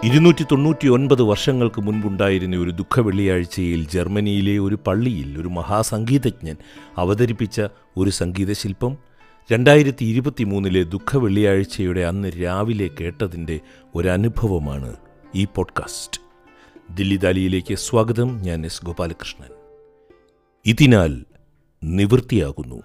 ഇരുന്നൂറ്റി തൊണ്ണൂറ്റി ഒൻപത് വർഷങ്ങൾക്ക് മുൻപുണ്ടായിരുന്ന ഒരു ദുഃഖ വെള്ളിയാഴ്ചയിൽ ജർമ്മനിയിലെ ഒരു പള്ളിയിൽ ഒരു മഹാസംഗീതജ്ഞൻ അവതരിപ്പിച്ച ഒരു സംഗീതശില്പം രണ്ടായിരത്തി ഇരുപത്തി മൂന്നിലെ ദുഃഖ വെള്ളിയാഴ്ചയുടെ അന്ന് രാവിലെ കേട്ടതിൻ്റെ ഒരനുഭവമാണ് ഈ പോഡ്കാസ്റ്റ് ദില്ലി ദാലിയിലേക്ക് സ്വാഗതം ഞാൻ എസ് ഗോപാലകൃഷ്ണൻ ഇതിനാൽ നിവൃത്തിയാകുന്നു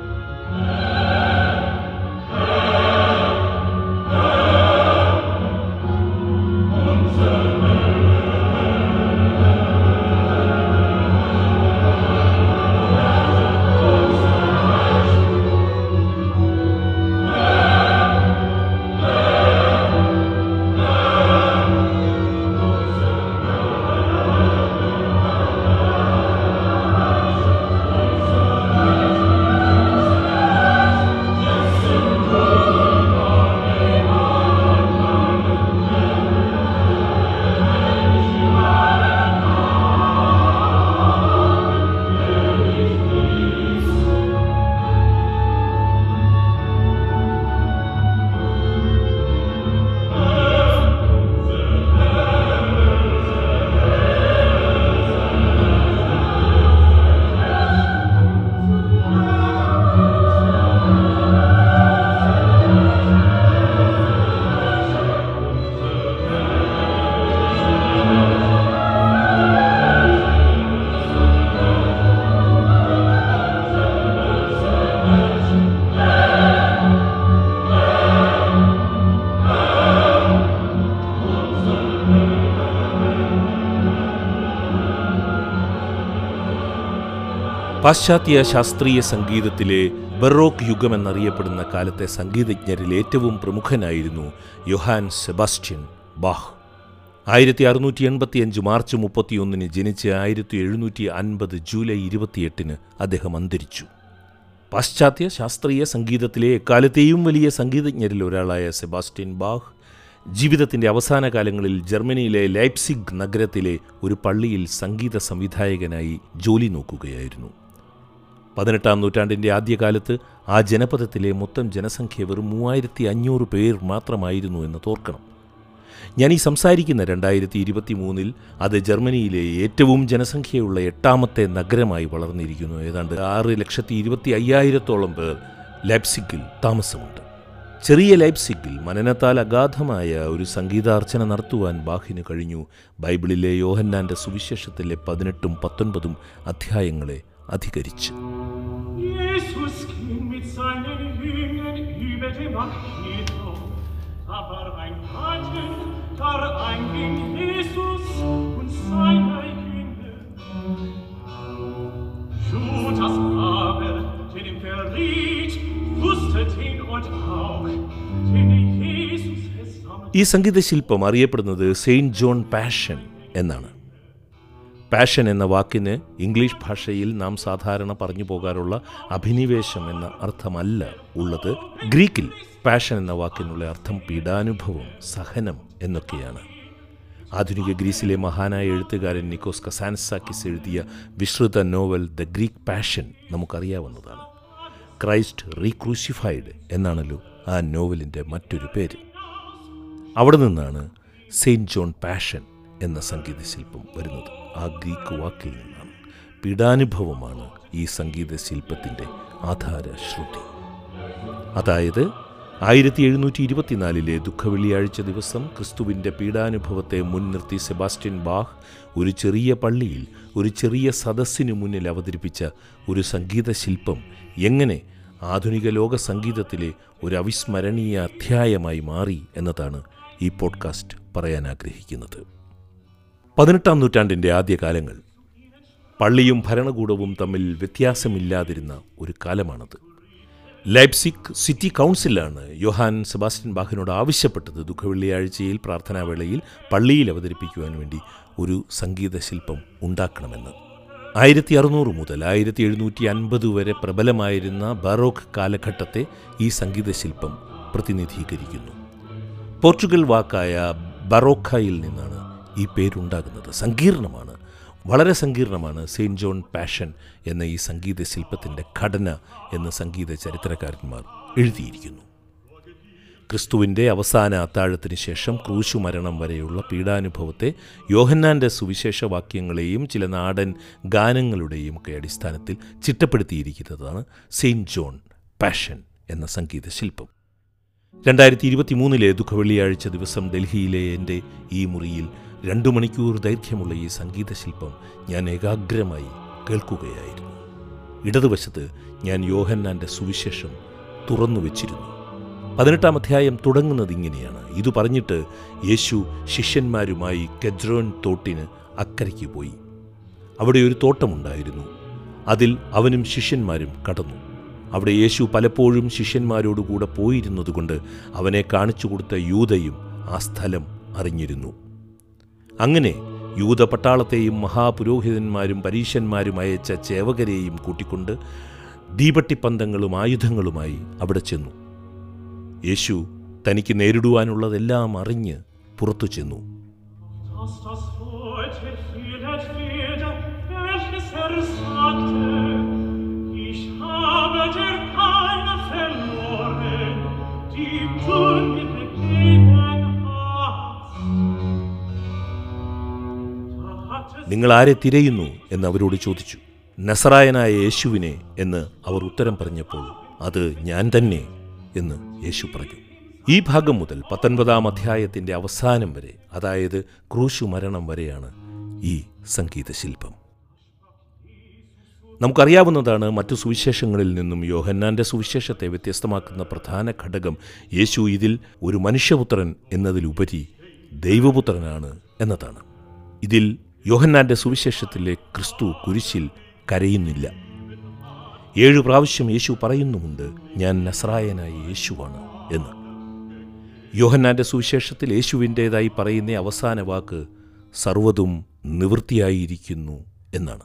പാശ്ചാത്യ ശാസ്ത്രീയ സംഗീതത്തിലെ ബറോക്ക് യുഗം എന്നറിയപ്പെടുന്ന കാലത്തെ സംഗീതജ്ഞരിൽ ഏറ്റവും പ്രമുഖനായിരുന്നു യൊഹാൻ സെബാസ്റ്റ്യൻ ബാഹ് ആയിരത്തി അറുന്നൂറ്റി എൺപത്തിയഞ്ച് മാർച്ച് മുപ്പത്തിയൊന്നിന് ജനിച്ച് ആയിരത്തി എഴുന്നൂറ്റി അൻപത് ജൂലൈ ഇരുപത്തിയെട്ടിന് അദ്ദേഹം അന്തരിച്ചു പാശ്ചാത്യ ശാസ്ത്രീയ സംഗീതത്തിലെ എക്കാലത്തെയും വലിയ സംഗീതജ്ഞരിൽ ഒരാളായ സെബാസ്റ്റ്യൻ ബാഹ് ജീവിതത്തിൻ്റെ അവസാന കാലങ്ങളിൽ ജർമ്മനിയിലെ ലൈപ്സിഗ് നഗരത്തിലെ ഒരു പള്ളിയിൽ സംഗീത സംവിധായകനായി ജോലി നോക്കുകയായിരുന്നു പതിനെട്ടാം നൂറ്റാണ്ടിൻ്റെ ആദ്യകാലത്ത് ആ ജനപദത്തിലെ മൊത്തം ജനസംഖ്യ വെറും മൂവായിരത്തി അഞ്ഞൂറ് പേർ മാത്രമായിരുന്നു എന്ന് തോർക്കണം ഞാൻ ഈ സംസാരിക്കുന്ന രണ്ടായിരത്തി ഇരുപത്തി മൂന്നിൽ അത് ജർമ്മനിയിലെ ഏറ്റവും ജനസംഖ്യയുള്ള എട്ടാമത്തെ നഗരമായി വളർന്നിരിക്കുന്നു ഏതാണ്ട് ആറ് ലക്ഷത്തി ഇരുപത്തി അയ്യായിരത്തോളം പേർ ലൈപ്സിഗിൽ താമസമുണ്ട് ചെറിയ ലൈപ്സിഗിൽ മനനത്താൽ അഗാധമായ ഒരു സംഗീതാർച്ചന നടത്തുവാൻ ബാഹിന് കഴിഞ്ഞു ബൈബിളിലെ യോഹന്നാന്റെ സുവിശേഷത്തിലെ പതിനെട്ടും പത്തൊൻപതും അധ്യായങ്ങളെ അധികരിച്ച് Jesus ging mit seinen Jüngern über dem Achito. Da war ein Garten, da einging Jesus und seine Jünger. Judas aber, den ihm verriet, wusste den und auch, den Jesus es sammelt. ഈ സംഗീതശില്പം അറിയപ്പെടുന്നത് St John Passion എന്നാണ് Passion എന്ന വാക്കിന് English ഭാഷയിൽ നാം സാധാരണ പറഞ്ഞു പോകാറുള്ള അഭിനിവേശം എന്ന അർത്ഥമല്ല ഉള്ളത് ഗ്രീക്കിൽ പാഷൻ എന്ന വാക്കിനുള്ള അർത്ഥം പീഡാനുഭവം സഹനം എന്നൊക്കെയാണ് ആധുനിക ഗ്രീസിലെ മഹാനായ എഴുത്തുകാരൻ നിക്കോസ് കസാൻസാക്കിസ് എഴുതിയ വിശ്രുത നോവൽ ദ ഗ്രീക്ക് പാഷൻ നമുക്കറിയാവുന്നതാണ് ക്രൈസ്റ്റ് റീക്രൂസിഫൈഡ് എന്നാണല്ലോ ആ നോവലിൻ്റെ മറ്റൊരു പേര് അവിടെ നിന്നാണ് സെയിൻറ്റ് ജോൺ പാഷൻ എന്ന സംഗീതശില്പം വരുന്നത് ആ ഗ്രീക്ക് വാക്കിൽ നിന്നാണ് പീഡാനുഭവമാണ് ഈ സംഗീതശില്പത്തിൻ്റെ ആധാര ശ്രുതി അതായത് ആയിരത്തി എഴുന്നൂറ്റി ഇരുപത്തിനാലിലെ ദുഃഖവെള്ളിയാഴ്ച ദിവസം ക്രിസ്തുവിൻ്റെ പീഡാനുഭവത്തെ മുൻനിർത്തി സെബാസ്റ്റ്യൻ ബാഹ് ഒരു ചെറിയ പള്ളിയിൽ ഒരു ചെറിയ സദസ്സിനു മുന്നിൽ അവതരിപ്പിച്ച ഒരു സംഗീതശില്പം എങ്ങനെ ആധുനിക ലോക സംഗീതത്തിലെ ഒരു അവിസ്മരണീയ അധ്യായമായി മാറി എന്നതാണ് ഈ പോഡ്കാസ്റ്റ് പറയാൻ ആഗ്രഹിക്കുന്നത് പതിനെട്ടാം നൂറ്റാണ്ടിൻ്റെ ആദ്യകാലങ്ങൾ പള്ളിയും ഭരണകൂടവും തമ്മിൽ വ്യത്യാസമില്ലാതിരുന്ന ഒരു കാലമാണത് ലൈപ്സിക് സിറ്റി കൗൺസിലാണ് യോഹാൻ സെബാസ്റ്റ്യൻ ബാഹിനോട് ആവശ്യപ്പെട്ടത് ദുഃഖവെള്ളിയാഴ്ചയിൽ പ്രാർത്ഥനാവേളയിൽ പള്ളിയിൽ അവതരിപ്പിക്കുവാൻ വേണ്ടി ഒരു സംഗീതശില്പം ഉണ്ടാക്കണമെന്ന് ആയിരത്തി അറുന്നൂറ് മുതൽ ആയിരത്തി എഴുന്നൂറ്റി അൻപത് വരെ പ്രബലമായിരുന്ന ബറോക്ക് കാലഘട്ടത്തെ ഈ സംഗീതശില്പം പ്രതിനിധീകരിക്കുന്നു പോർച്ചുഗൽ വാക്കായ ബറോക്കയിൽ നിന്നാണ് ഈ പേരുണ്ടാകുന്നത് സങ്കീർണമാണ് വളരെ സങ്കീർണമാണ് സെയിൻറ്റ് ജോൺ പാഷൻ എന്ന ഈ സംഗീത ശില്പത്തിൻ്റെ ഘടന എന്ന് സംഗീത ചരിത്രകാരന്മാർ എഴുതിയിരിക്കുന്നു ക്രിസ്തുവിൻ്റെ അവസാന അത്താഴത്തിന് ശേഷം ക്രൂശു മരണം വരെയുള്ള പീഡാനുഭവത്തെ യോഹന്നാൻ്റെ സുവിശേഷ വാക്യങ്ങളെയും ചില നാടൻ ഗാനങ്ങളുടെയും ഒക്കെ അടിസ്ഥാനത്തിൽ ചിട്ടപ്പെടുത്തിയിരിക്കുന്നതാണ് സെയിൻറ്റ് ജോൺ പാഷൻ എന്ന സംഗീത ശില്പം രണ്ടായിരത്തി ഇരുപത്തി മൂന്നിലെ ദുഃഖവെള്ളിയാഴ്ച ദിവസം ഡൽഹിയിലെ എൻ്റെ ഈ മുറിയിൽ രണ്ടു മണിക്കൂർ ദൈർഘ്യമുള്ള ഈ സംഗീത ശില്പം ഞാൻ ഏകാഗ്രമായി കേൾക്കുകയായിരുന്നു ഇടതുവശത്ത് ഞാൻ യോഹന്നാൻ്റെ സുവിശേഷം തുറന്നു വച്ചിരുന്നു പതിനെട്ടാം അധ്യായം തുടങ്ങുന്നത് ഇങ്ങനെയാണ് ഇത് പറഞ്ഞിട്ട് യേശു ശിഷ്യന്മാരുമായി കെദ്രോൻ തോട്ടിന് അക്കരയ്ക്ക് പോയി അവിടെ ഒരു തോട്ടമുണ്ടായിരുന്നു അതിൽ അവനും ശിഷ്യന്മാരും കടന്നു അവിടെ യേശു പലപ്പോഴും ശിഷ്യന്മാരോടുകൂടെ പോയിരുന്നതുകൊണ്ട് അവനെ കാണിച്ചു കൊടുത്ത യൂതയും ആ സ്ഥലം അറിഞ്ഞിരുന്നു അങ്ങനെ യൂത പട്ടാളത്തെയും മഹാപുരോഹിതന്മാരും പരീശന്മാരും അയച്ച ചേവകരെയും കൂട്ടിക്കൊണ്ട് ദീപട്ടിപ്പന്തങ്ങളും ആയുധങ്ങളുമായി അവിടെ ചെന്നു യേശു തനിക്ക് നേരിടുവാനുള്ളതെല്ലാം അറിഞ്ഞ് പുറത്തു ചെന്നു Dass das Wort erfüllet werde, welches er sagte, ich habe dir keine verloren, die du mir gegeben hast. Da hat es നിങ്ങൾ ആരെ തിരയുന്നു എന്ന് അവരോട് ചോദിച്ചു നസറായനായ യേശുവിനെ എന്ന് അവർ ഉത്തരം പറഞ്ഞപ്പോൾ അത് ഞാൻ തന്നെ എന്ന് യേശു പറഞ്ഞു ഈ ഭാഗം മുതൽ പത്തൊൻപതാം അധ്യായത്തിൻ്റെ അവസാനം വരെ അതായത് ക്രൂശു മരണം വരെയാണ് ഈ സംഗീത ശില്പം നമുക്കറിയാവുന്നതാണ് മറ്റു സുവിശേഷങ്ങളിൽ നിന്നും യോഹന്നാന്റെ സുവിശേഷത്തെ വ്യത്യസ്തമാക്കുന്ന പ്രധാന ഘടകം യേശു ഇതിൽ ഒരു മനുഷ്യപുത്രൻ എന്നതിലുപരി ദൈവപുത്രനാണ് എന്നതാണ് ഇതിൽ യോഹന്നാന്റെ സുവിശേഷത്തിലെ ക്രിസ്തു കുരിശിൽ കരയുന്നില്ല ഏഴു പ്രാവശ്യം യേശു പറയുന്നുമുണ്ട് ഞാൻ നസ്രായനായ യേശുവാണ് എന്ന് യോഹന്നാന്റെ സുവിശേഷത്തിൽ യേശുവിൻ്റേതായി പറയുന്ന അവസാന വാക്ക് സർവ്വതും നിവൃത്തിയായിരിക്കുന്നു എന്നാണ്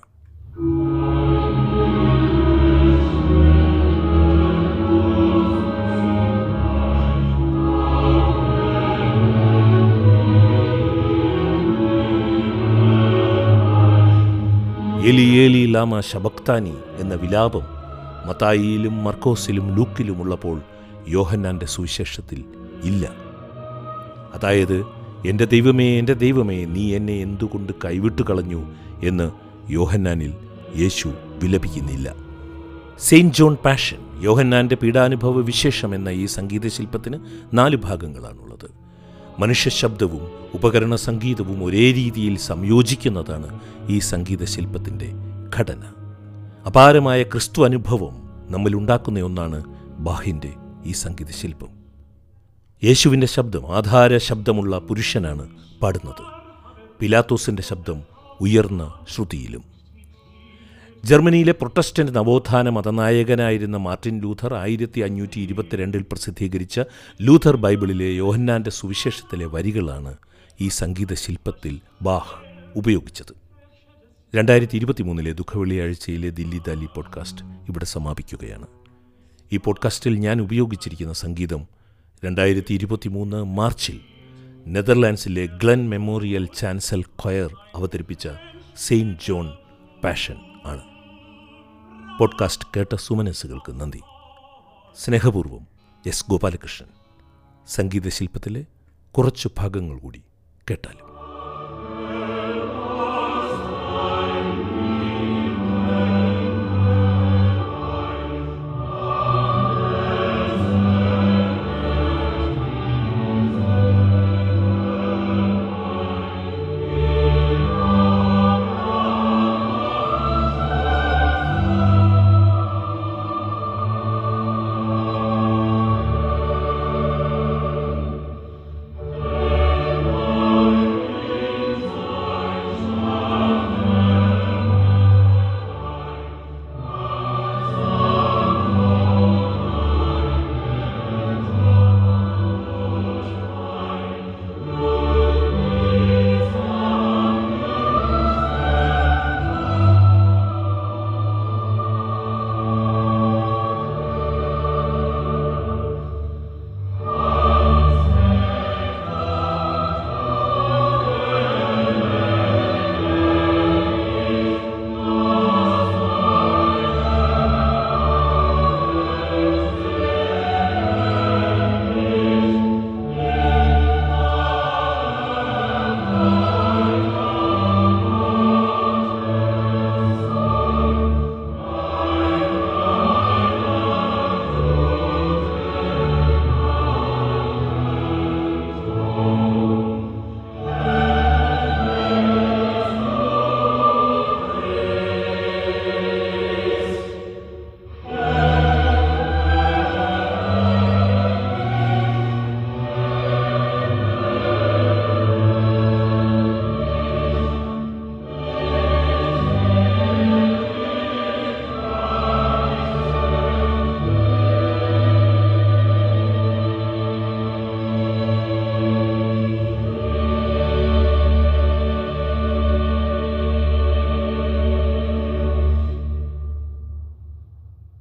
എലി ഏലി ലാമ ശബക്താനി എന്ന വിലാപം മത്തായിയിലും മർക്കോസിലും ലൂക്കിലുമുള്ളപ്പോൾ യോഹന്നാന്റെ സുവിശേഷത്തിൽ ഇല്ല അതായത് എൻ്റെ ദൈവമേ എൻ്റെ ദൈവമേ നീ എന്നെ എന്തുകൊണ്ട് കൈവിട്ടു കളഞ്ഞു എന്ന് യോഹന്നാനിൽ യേശു വിലപിക്കുന്നില്ല സെയിൻറ്റ് ജോൺ പാഷൻ യോഹന്നാൻ്റെ പീഡാനുഭവ വിശേഷം എന്ന ഈ സംഗീത ശില്പത്തിന് നാല് ഭാഗങ്ങളാണുള്ളത് മനുഷ്യ ശബ്ദവും ഉപകരണ സംഗീതവും ഒരേ രീതിയിൽ സംയോജിക്കുന്നതാണ് ഈ സംഗീത ശില്പത്തിൻ്റെ ഘടന അപാരമായ ക്രിസ്തു അനുഭവം നമ്മിൽ ഉണ്ടാക്കുന്ന ഒന്നാണ് ബാഹിൻ്റെ ഈ സംഗീത ശില്പം യേശുവിൻ്റെ ശബ്ദം ആധാര ശബ്ദമുള്ള പുരുഷനാണ് പാടുന്നത് പിലാത്തോസിൻ്റെ ശബ്ദം ഉയർന്ന ശ്രുതിയിലും ജർമ്മനിയിലെ പ്രൊട്ടസ്റ്റന്റ് നവോത്ഥാന മതനായകനായിരുന്ന മാർട്ടിൻ ലൂഥർ ആയിരത്തി അഞ്ഞൂറ്റി ഇരുപത്തിരണ്ടിൽ പ്രസിദ്ധീകരിച്ച ലൂഥർ ബൈബിളിലെ യോഹന്നാന്റെ സുവിശേഷത്തിലെ വരികളാണ് ഈ സംഗീത ശില്പത്തിൽ ബാഹ് ഉപയോഗിച്ചത് രണ്ടായിരത്തി ഇരുപത്തി മൂന്നിലെ ദുഃഖവെള്ളിയാഴ്ചയിലെ ദില്ലി ദാലി പോഡ്കാസ്റ്റ് ഇവിടെ സമാപിക്കുകയാണ് ഈ പോഡ്കാസ്റ്റിൽ ഞാൻ ഉപയോഗിച്ചിരിക്കുന്ന സംഗീതം രണ്ടായിരത്തി ഇരുപത്തി മൂന്ന് മാർച്ചിൽ നെതർലാൻഡ്സിലെ ഗ്ലെൻ മെമ്മോറിയൽ ചാൻസൽ ക്വയർ അവതരിപ്പിച്ച സെയിൻറ്റ് ജോൺ പാഷൻ ആണ് പോഡ്കാസ്റ്റ് കേട്ട സുമനസ്സുകൾക്ക് നന്ദി സ്നേഹപൂർവം എസ് ഗോപാലകൃഷ്ണൻ സംഗീതശില്പത്തിലെ കുറച്ച് ഭാഗങ്ങൾ കൂടി കേട്ടാലും